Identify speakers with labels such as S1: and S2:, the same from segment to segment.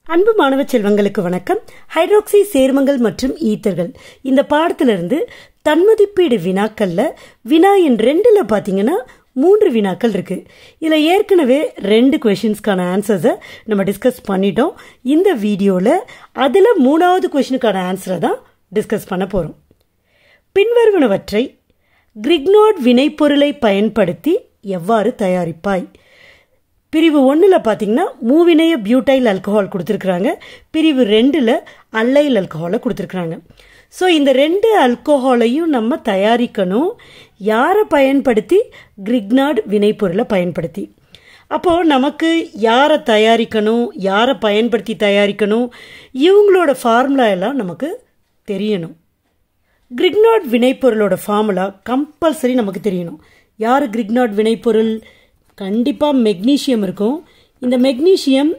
S1: அன்பு மாணவ செல்வங்களுக்கு வணக்கம் ஹைட்ராக்சி சேர்மங்கள் மற்றும் ஈத்தர்கள் இந்த பாடத்திலிருந்து தன்மதிப்பீடு வினாக்கள்ல வினா எண் ரெண்டுல பாத்தீங்கன்னா மூன்று வினாக்கள் இருக்கு இதுல ஏற்கனவே ரெண்டு கொஷின்ஸ்க்கான ஆன்சர்ஸை நம்ம டிஸ்கஸ் பண்ணிட்டோம் இந்த வீடியோல அதுல மூணாவது கொஷினுக்கான ஆன்சரை தான் டிஸ்கஸ் பண்ண போறோம் பின்வருவனவற்றை கிரிக்னாட் வினைப்பொருளை பயன்படுத்தி எவ்வாறு தயாரிப்பாய் பிரிவு ஒன்றில் பார்த்தீங்கன்னா மூவினைய பியூட்டைல் அல்கஹால் கொடுத்துருக்குறாங்க பிரிவு ரெண்டில் அல்லைல் அல்கஹாலை கொடுத்துருக்குறாங்க ஸோ இந்த ரெண்டு அல்கோஹாலையும் நம்ம தயாரிக்கணும் யாரை பயன்படுத்தி கிரிக்னாட் வினைப்பொருளை பயன்படுத்தி அப்போது நமக்கு யாரை தயாரிக்கணும் யாரை பயன்படுத்தி தயாரிக்கணும் இவங்களோட ஃபார்முலா எல்லாம் நமக்கு தெரியணும் கிரிக்னாட் வினைப்பொருளோட ஃபார்முலா கம்பல்சரி நமக்கு தெரியணும் யார் கிரிக்னாட் வினைப்பொருள் கண்டிப்பாக மெக்னீஷியம் இருக்கும் இந்த மெக்னீஷியம்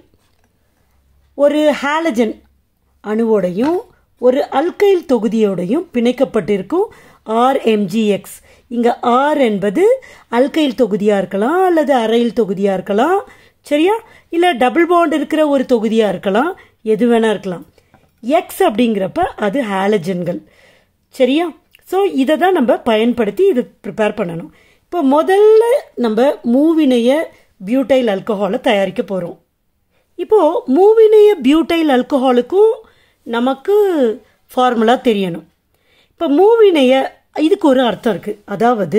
S1: ஒரு ஹாலஜன் அணுவோடையும் ஒரு அல்கைல் தொகுதியோடையும் பிணைக்கப்பட்டிருக்கும் ஆர்எம்ஜிஎக்ஸ் இங்கே ஆர் என்பது அல்கைல் தொகுதியாக இருக்கலாம் அல்லது அரையில் தொகுதியாக இருக்கலாம் சரியா இல்லை டபுள் பாண்ட் இருக்கிற ஒரு தொகுதியாக இருக்கலாம் எது வேணா இருக்கலாம் எக்ஸ் அப்படிங்கிறப்ப அது ஹாலஜன்கள் சரியா ஸோ இதை தான் நம்ம பயன்படுத்தி இது ப்ரிப்பேர் பண்ணணும் இப்போ முதல்ல நம்ம மூவினைய பியூட்டைல் அல்கஹாலை தயாரிக்க போகிறோம் இப்போது மூவினைய பியூட்டைல் அல்கஹாலுக்கும் நமக்கு ஃபார்முலா தெரியணும் இப்போ மூவினைய இதுக்கு ஒரு அர்த்தம் இருக்குது அதாவது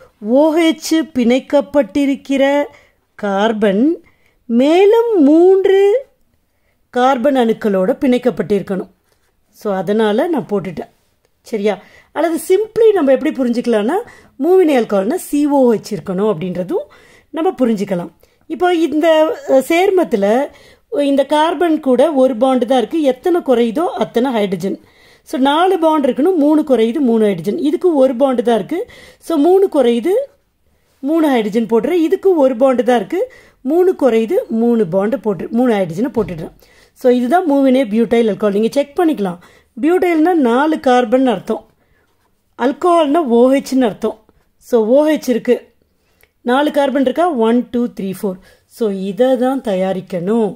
S1: ஓஹெச் பிணைக்கப்பட்டிருக்கிற கார்பன் மேலும் மூன்று கார்பன் அணுக்களோட பிணைக்கப்பட்டிருக்கணும் ஸோ அதனால் நான் போட்டுட்டேன் சரியா அல்லது சிம்பிளி நம்ம எப்படி புரிஞ்சுக்கலாம்னா மூவினை ஆல்கஹால்னா சிஓஹெச் இருக்கணும் அப்படின்றதும் நம்ம புரிஞ்சுக்கலாம் இப்போ இந்த சேர்மத்தில் இந்த கார்பன் கூட ஒரு பாண்டு தான் இருக்குது எத்தனை குறையுதோ அத்தனை ஹைட்ரஜன் ஸோ நாலு பாண்ட் இருக்கணும் மூணு குறையுது மூணு ஹைட்ரஜன் இதுக்கு ஒரு பாண்டு தான் இருக்குது ஸோ மூணு குறையுது மூணு ஹைட்ரஜன் போட்டுறேன் இதுக்கு ஒரு பாண்டு தான் இருக்குது மூணு குறையுது மூணு பாண்டு போட்டு மூணு ஹைட்ரஜனை போட்டுடுறேன் ஸோ இதுதான் மூவினே பியூட்டைல் அல்கோஹால் நீங்கள் செக் பண்ணிக்கலாம் பியூட்டைல்னா நாலு கார்பன் அர்த்தம் அல்கோஹால்னா ஓஹெச்னு அர்த்தம் ஸோ ஓஹெச் இருக்கு நாலு கார்பன் இருக்கா one two three four so இதை தான் தயாரிக்கணும்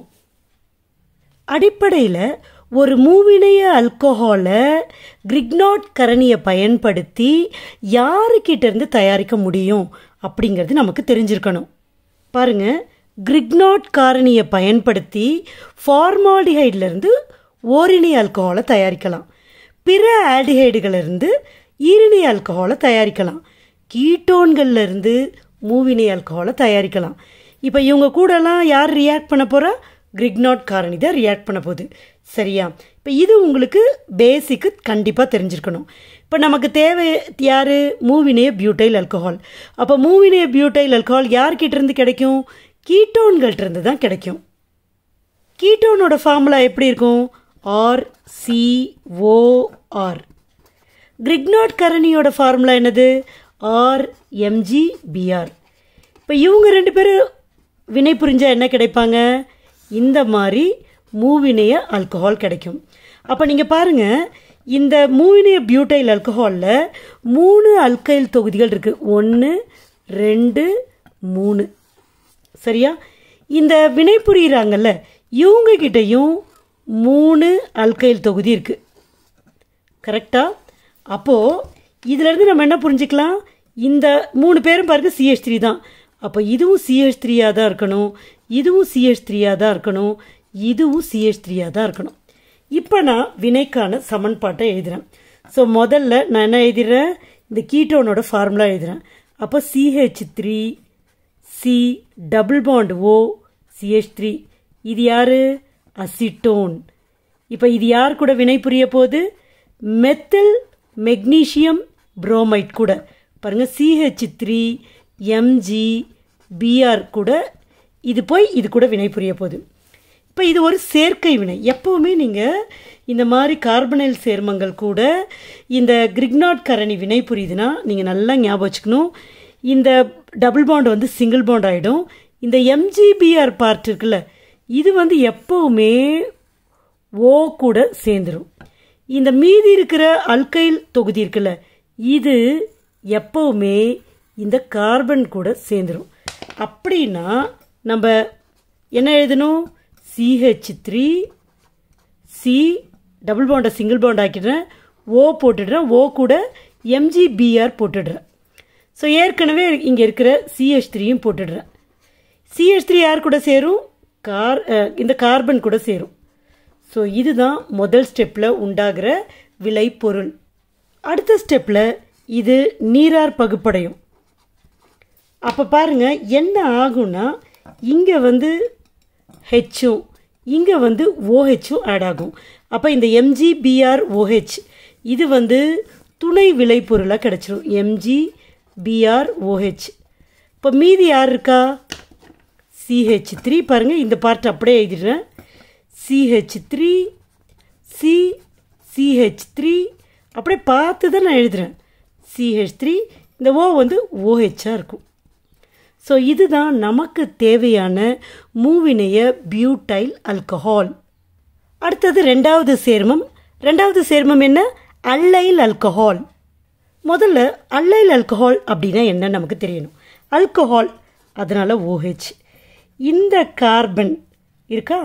S1: அடிப்படையில் ஒரு மூவினைய அல்கோஹாலை கிரிக்னாட் கரணியை பயன்படுத்தி யாருக்கிட்ட இருந்து தயாரிக்க முடியும் அப்படிங்கிறது நமக்கு தெரிஞ்சிருக்கணும் பாருங்க கிரிக்னாட் காரணியை பயன்படுத்தி ஃபார்மால்டிஹைட்லேருந்து ஓரிணி ஆல்கஹாலை தயாரிக்கலாம் பிற ஆல்டிஹைடுகளிலிருந்து ஈரிணி ஆல்கஹாலை தயாரிக்கலாம் கீட்டோன்கள்லேருந்து மூவினை ஆல்கஹாலை தயாரிக்கலாம் இப்போ இவங்க கூடலாம் யார் ரியாக்ட் பண்ண போகிறா கிரிக்னாட் காரணி தான் ரியாக்ட் பண்ண போகுது சரியா இப்போ இது உங்களுக்கு பேசிக்கு கண்டிப்பாக தெரிஞ்சிருக்கணும் இப்போ நமக்கு தேவை யார் மூவினே பியூட்டைல் அல்கஹால் அப்போ மூவினே பியூட்டைல் அல்கஹால் யார்கிட்ட இருந்து கிடைக்கும் கீட்டோன்கள்ட்ட இருந்து தான் கிடைக்கும் கீட்டோனோட ஃபார்முலா எப்படி இருக்கும் R C O R Grignard கரணியோட ஃபார்முலா என்னது ஆர் எம்ஜி பிஆர் இப்போ இவங்க ரெண்டு பேரும் வினை புரிஞ்சா என்ன கிடைப்பாங்க இந்த மாதிரி மூவினைய ஆல்கஹால் கிடைக்கும் அப்போ நீங்கள் பாருங்கள் இந்த மூவினைய பியூட்டைல் ஆல்கஹாலில் மூணு அல்கைல் தொகுதிகள் இருக்குது ஒன்று ரெண்டு மூணு சரியா இந்த வினை புரிகிறாங்கல்ல இவங்க கிட்டையும் மூணு அல்கைல் தொகுதி இருக்குது கரெக்டா அப்போது இதிலேருந்து நம்ம என்ன புரிஞ்சுக்கலாம் இந்த மூணு பேரும் பாருங்க சிஹெச் த்ரீ தான் அப்போ இதுவும் சிஹெச் த்ரீயாக தான் இருக்கணும் இதுவும் சிஹெச் த்ரீயாக தான் இருக்கணும் இதுவும் சிஹெச் த்ரீயாக தான் இருக்கணும் இப்போ நான் வினைக்கான சமன்பாட்டை எழுதுகிறேன் ஸோ முதல்ல நான் என்ன எழுதிடுறேன் இந்த கீட்டோனோட ஃபார்முலா எழுதுகிறேன் அப்போ CH three C double bond O CH three இது யார் அசிட்டோன் இப்போ இது யார் கூட வினை புரிய போகுது மெத்தில் மெக்னீஷியம் புரோமைட் கூட பாருங்கள் சிஹெச் த்ரீ எம்ஜி பிஆர் கூட இது போய் இது கூட வினை புரிய போகுது இப்போ இது ஒரு சேர்க்கை வினை எப்போவுமே நீங்கள் இந்த மாதிரி கார்பனைல் சேர்மங்கள் கூட இந்த கிரிக்னாட் கரணி வினை புரியுதுன்னா நீங்கள் நல்லா ஞாபகம் வச்சுக்கணும் இந்த டபுள் பாண்ட் வந்து சிங்கிள் பாண்ட் ஆகிடும் இந்த எம்ஜிபிஆர் பார்ட் இருக்குல்ல இது வந்து எப்போவுமே ஓ கூட சேர்ந்துடும் இந்த மீதி இருக்கிற அல்கைல் தொகுதி இருக்குல்ல இது எப்பவுமே இந்த கார்பன் கூட சேர்ந்துடும் அப்படின்னா நம்ம என்ன எழுதணும் சிஹெச் த்ரீ சி டபுள் பாண்டை சிங்கிள் பாண்ட் ஆக்கிடுறேன் ஓ போட்டுடுறேன் ஓ கூட எம்ஜிபிஆர் போட்டுடுறேன் ஸோ ஏற்கனவே இங்கே இருக்கிற சிஹெச் த்ரீயும் போட்டுடுறேன் சிஹெச் த்ரீ யார் கூட சேரும் கார் அஹ், இந்த கார்பன் கூட சேரும் ஸோ இதுதான் முதல் ஸ்டெப்பில் உண்டாகிற விளைபொருள் அடுத்த ஸ்டெப்பில் இது நீரார் பகுப்படையும் அப்போ பாருங்க என்ன ஆகும்னா இங்கே வந்து ஹெச்சும் இங்கே வந்து ஓஹெச்சும் ஆட் ஆகும் அப்போ இந்த எம்ஜிபிஆர் ஓஹெச் இது வந்து துணை விளைபொருளாக கிடச்சிரும் எம்ஜி பிஆர் ஓஹெச் இப்போ மீதி யார் இருக்கா சிஹெச் த்ரீ பாருங்கள் இந்த பார்ட் அப்படியே எழுதிடுறேன் CH three C CH three அப்படியே பார்த்து தான் நான் எழுதுறேன் சிஹெச் த்ரீ இந்த ஓ வந்து ஓஹெச்சாக இருக்கும் ஸோ இதுதான் நமக்கு தேவையான மூவினைய பியூட்டைல் ஆல்கஹால் அடுத்தது ரெண்டாவது சேர்மம் ரெண்டாவது சேர்மம் என்ன அல்லைல் ஆல்கஹால் முதல்ல அல்லைல் ஆல்கஹால் அப்படின்னா என்ன நமக்கு தெரியணும் ஆல்கஹால் அதனால ஓஹெச் இந்த கார்பன் இருக்கா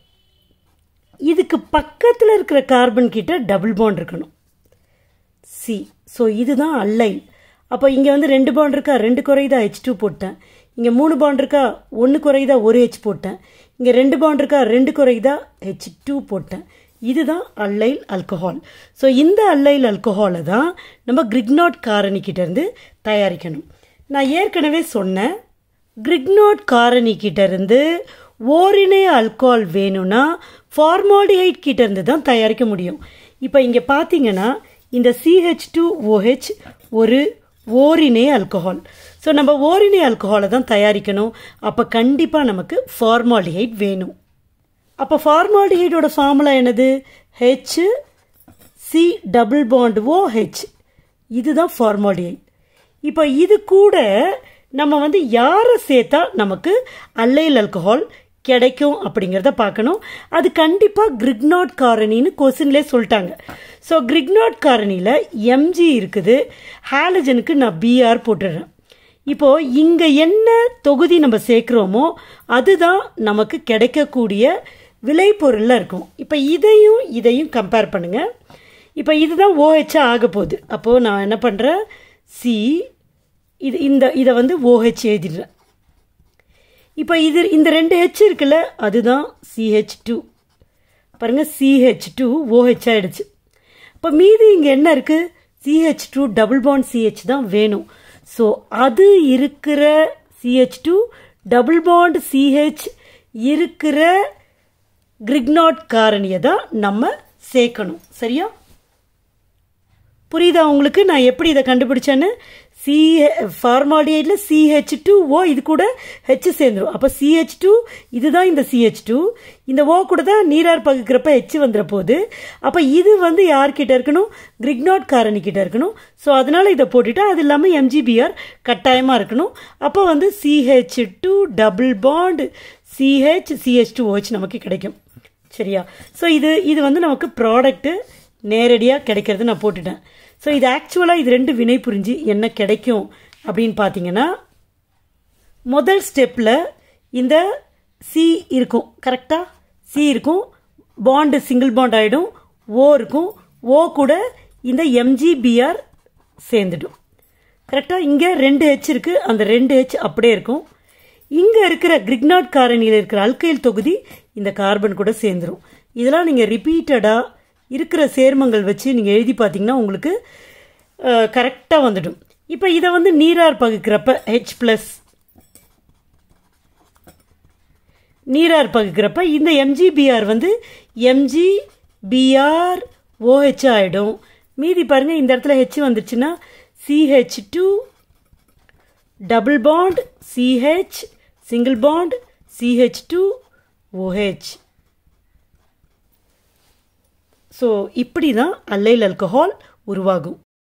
S1: இதுக்கு பக்கத்தில் இருக்கிற கார்பன் கிட்ட டபுள் பாண்ட் இருக்கணும் சி ஸோ இதுதான் அல்லைல் அப்போ இங்கே வந்து ரெண்டு பாண்ட் இருக்கா ரெண்டு குறையுதா ஹெச் டூ போட்டேன் இங்கே மூணு பாண்ட் இருக்கா ஒன்று குறையுதா ஒரு ஹெச் போட்டேன் இங்கே ரெண்டு பாண்ட் இருக்கா ரெண்டு குறையுதா ஹெச் டூ போட்டேன் இதுதான் அல்லைல் ஆல்கஹால் ஸோ இந்த அல்லைல் ஆல்கஹாலை தான் நம்ம கிரிக்னாட் காரணிக்கிட்ட இருந்து தயாரிக்கணும் நான் ஏற்கனவே சொன்னேன் கிரிக்னாட் காரணிக்கிட்ட இருந்து ஓரிணைய ஆல்கஹால் வேணும்னா ஃபார்மாலிஹைட் கிட்ட இருந்து தான் தயாரிக்க முடியும் இப்போ இங்கே பார்த்தீங்கன்னா இந்த சிஹெச் டூ ஓஹெச் ஒரு ஓரிணை ஆல்கஹால் ஸோ நம்ம ஓரிணை ஆல்கஹாலை தான் தயாரிக்கணும் அப்போ கண்டிப்பாக நமக்கு ஃபார்மாலிஹைட் வேணும் அப்போ ஃபார்மாலிஹைடோட ஃபார்முலா என்னது H C double bond O H இதுதான் ஃபார்மாலிஹைட் இப்போ இது கூட நம்ம வந்து யாரை சேர்த்தா நமக்கு அல்லைல் ஆல்கஹால் கிடைக்கும் அப்படிங்கிறத பார்க்கணும் அது கண்டிப்பாக கிரிக்னாட் காரணின்னு கொஸ்டின்லேயே சொல்லிட்டாங்க ஸோ கிரிக்னாட் காரணியில் எம்ஜி இருக்குது ஹாலஜனுக்கு நான் பிஆர் போட்டுடுறேன் இப்போது இங்கே என்ன தொகுதி நம்ம சேர்க்குறோமோ அதுதான் நமக்கு கிடைக்கக்கூடிய விளைபொருளில் இருக்கும் இப்போ இதையும் இதையும் கம்பேர் பண்ணுங்கள் இப்போ இதுதான் ஓஹெச்சாக ஆக போகுது அப்போது நான் என்ன பண்ணுறேன் சி இது இந்த இதை வந்து ஓஹெச் எழுதிடுறேன் இப்போ இது இந்த ரெண்டு ஹெச் இருக்குல்ல அதுதான் சிஹெச் டூ பாருங்கள் சிஹெச் டூ ஓஹெச் ஆயிடுச்சு இப்போ மீதி இங்கே என்ன இருக்குது CH two double bond CH தான் வேணும் ஸோ அது இருக்கிற CH two double bond CH இருக்கிற கிரிக்னாட் காரணியை தான் நம்ம சேர்க்கணும் சரியா புரியுதா உங்களுக்கு நான் எப்படி இதை கண்டுபிடிச்சேன்னு சி ஃபார்மாலியைடில் சிஹெச் டூ ஓ இது கூட ஹெச் சேர்ந்துடும் அப்போ சிஹெச் டூ இதுதான் இந்த சிஹெச் டூ இந்த ஓ கூட தான் நீரார் பகுக்கிறப்ப ஹெச் வந்துட போகுது அப்போ இது வந்து யார்கிட்ட இருக்கணும் கிரிக்னாட் காரணி கிட்ட இருக்கணும் ஸோ அதனால இதை போட்டுட்டா அது இல்லாமல் எம்ஜிபிஆர் கட்டாயமாக இருக்கணும் அப்போ வந்து CH two double bond CH CH two OH நமக்கு கிடைக்கும் சரியா ஸோ இது இது வந்து நமக்கு ப்ராடக்ட்டு நேரடியாக கிடைக்கிறது நான் போட்டுட்டேன் ஸோ இது ஆக்சுவலாக இது ரெண்டு வினை புரிஞ்சு என்ன கிடைக்கும் அப்படின்னு பார்த்தீங்கன்னா முதல் ஸ்டெப்பில் இந்த சி இருக்கும் கரெக்டாக சி இருக்கும் பாண்டு சிங்கிள் பாண்ட் ஆகிடும் ஓ இருக்கும் ஓ கூட இந்த எம்ஜிபிஆர் சேர்ந்துடும் கரெக்டாக இங்கே ரெண்டு ஹெச் இருக்குது அந்த ரெண்டு ஹெச் அப்படியே இருக்கும் இங்கே இருக்கிற கிரிக்னாட் காரணியில் இருக்கிற அல்கைல் தொகுதி இந்த கார்பன் கூட சேர்ந்துடும் இதெல்லாம் நீங்கள் ரிப்பீட்டடாக இருக்கிற சேர்மங்கள் வச்சு நீங்கள் எழுதி பார்த்தீங்கன்னா உங்களுக்கு கரெக்டாக வந்துடும் இப்போ இதை வந்து நீரார் பகுக்கிறப்ப ஹெச் ப்ளஸ் நீரார் பகுக்கிறப்ப இந்த எம்ஜிபிஆர் வந்து எம்ஜிபிஆர் ஓஹெச் ஆகிடும் மீதி பாருங்கள் இந்த இடத்துல ஹெச் வந்துச்சுன்னா CH two double bond CH single bond CH two OH so இப்படி தான் அல்லைல் ஆல்கஹால் உருவாகும்